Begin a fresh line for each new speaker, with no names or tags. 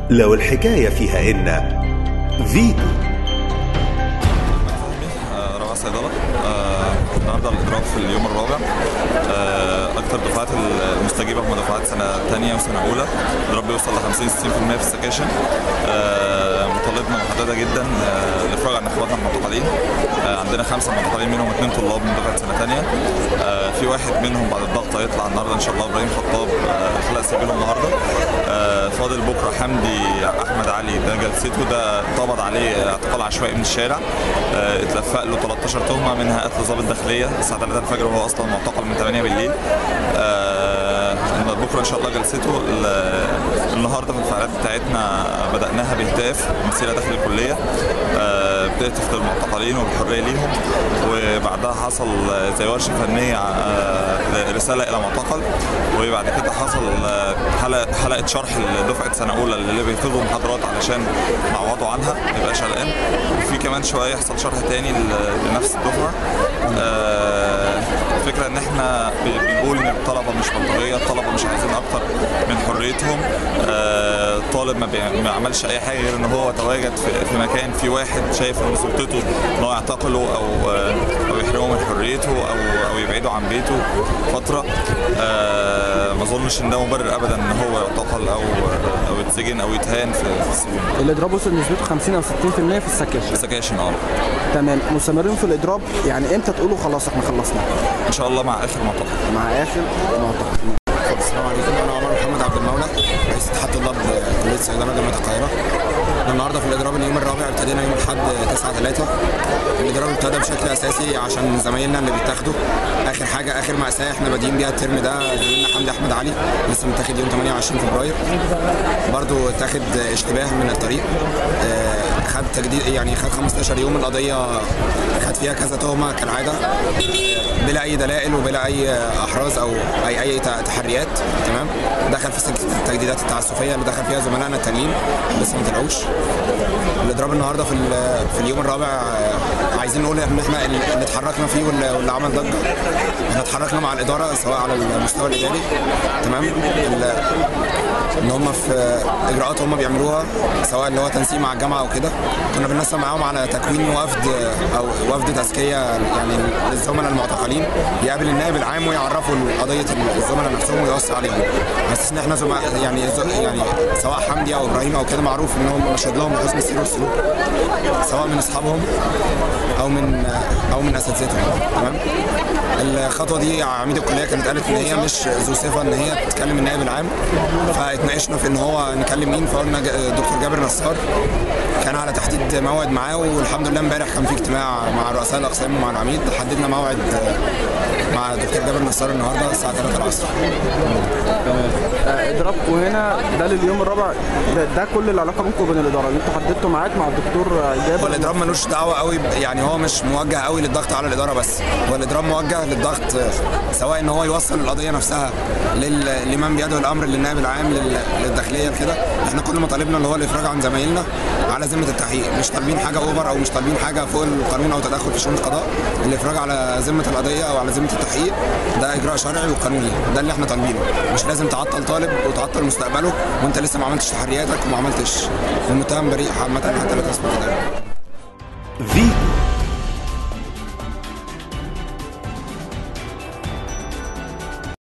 لو الحكاية فيها إن فيتو
آه، رابعة صيدلة آه، النهارده الإدراك في اليوم الرابع آه، أكتر دفعات المستجيبة هم دفعات سنة تانية وسنة أولى الإضراب بيوصل ل 50 60% في السكاشن آه، مطالبنا محددة جدا آه، الإفراج عن إخواتنا المعتقلين آه، عندنا خمسة معتقلين منهم اثنين طلاب من دفعة سنة تانية آه، في واحد منهم بعد الضغط هيطلع النهارده إن شاء الله إبراهيم خطاب آه، خلق سبيله النهارده آه، فاضل بكرة حمدي أحمد علي ده جلسته ده اتقبض عليه اعتقال عشوائي من الشارع آه، اتلفق له 13 تهمه منها قتل ضابط داخليه الساعه 3 الفجر وهو اصلا معتقل من 8 بالليل آه، بكره ان شاء الله جلسته ال- النهارده في الفعاليات بتاعتنا بداناها بهتاف مسيره داخل الكليه آه، بتهتف للمعتقلين والحريه ليهم وبعدها حصل زي ورشه فنيه آه، رساله الى معتقل وبعد كده حصل آه، حلقه حلقه شرح لدفعه سنه اولى اللي بيحفظوا محاضرات علشان نعوضوا عنها ما يبقاش قلقان وفي كمان شويه يحصل شرح تاني ل- لنفس الدفعه آه، الفكره ان احنا ب- بنقول ان الطلبه مش بلطجيه الطلبه مش عايزين اكتر من حريتهم آه، الطالب ما بي- ما عملش اي حاجه غير ان هو تواجد في في مكان في واحد شايف ان سلطته ان هو يعتقله او آه، او يحرمه من حريته او او يبعده عن بيته فتره آه، ما اظنش ان ده مبرر ابدا ان هو يعتقل او او يتسجن او يتهان في في السجون
الاضراب وصل نسبته 50 او 60% في السكاشن
السكاشن اه
تمام مستمرين في الاضراب يعني امتى تقولوا خلاص احنا خلصنا
ان شاء الله مع اخر معتقل
مع اخر معتقد
السلام عليكم انا عمر محمد عبد المولى رئيس اتحاد طلاب كليه صيدله جامعه القاهره احنا النهارده في الاضراب اليوم الرابع ابتدينا يوم الاحد 9 3 الاضراب ابتدى بشكل اساسي عشان زمايلنا اللي بيتاخدوا اخر حاجه اخر ماساه احنا بادئين بيها الترم ده زميلنا حمدي احمد علي لسه متاخد يوم 28 فبراير برضو اتاخد اشتباه من الطريق آه، خد تجديد يعني خد 15 يوم القضيه خد فيها كذا تهمه كالعاده بلا اي دلائل وبلا اي احراز او اي اي ت- تحريات تمام دخل في سلسله التجديدات التعسفيه اللي دخل فيها زملائنا التانيين لسه ما طلعوش الاضراب النهارده في ال- في اليوم الرابع آه، عايزين نقول ان احنا اللي اللي اتحركنا فيه واللي واللي عمل ضجه احنا اتحركنا مع الاداره سواء على المستوى الاداري تمام ال- ان هم في اجراءات هم بيعملوها سواء اللي هو تنسيق مع الجامعه او كده كنا بننسق معاهم على تكوين وفد او وفد تزكيه يعني للزملاء المعتقلين يقابل النائب العام ويعرفوا قضيه الزملاء نفسهم ويوصي عليهم بس ان احنا زملاء يعني ز- يعني سواء حمدي او ابراهيم او كده معروف انهم مشهد لهم بحسن السير والسلوك سواء من اصحابهم او من او من اساتذتهم تمام الخطوه دي عميد الكليه كانت قالت ان هي مش ذو صفه ان هي تكلم النائب العام فاتناقشنا في ان هو نكلم مين فقلنا ج- دكتور جابر نصار كان على تحديد موعد معاه والحمد لله امبارح كان في اجتماع مع رؤساء الاقسام ومع العميد حددنا موعد مع دكتور جابر نصار النهارده الساعه 3 العصر
آه، اضرابكم هنا ده لليوم الرابع ده, ده كل العلاقه بينكم وبين الاداره اللي انتوا حددتوا ميعاد مع الدكتور آه،
هو
جابر
الاضراب ملوش دعوه قوي ب- يعني هو مش موجه قوي للضغط على الاداره بس هو الاضراب موجه للضغط سواء ان هو يوصل القضيه نفسها لل... لمن بيده الامر للنائب العام لل... للداخليه كده احنا كل مطالبنا اللي هو الافراج عن زمايلنا على ذمه التحقيق مش طالبين حاجه اوفر او مش طالبين حاجه فوق القانون او تدخل في شؤون القضاء الافراج على ذمه القضيه او على ذمه التحقيق ده اجراء شرعي وقانوني ده اللي احنا طالبينه مش لازم تعطل طالب وتعطل مستقبله وانت لسه ما عملتش تحرياتك وما عملتش المتهم بريء عامه حتى لا تثبت ادانته
فيتو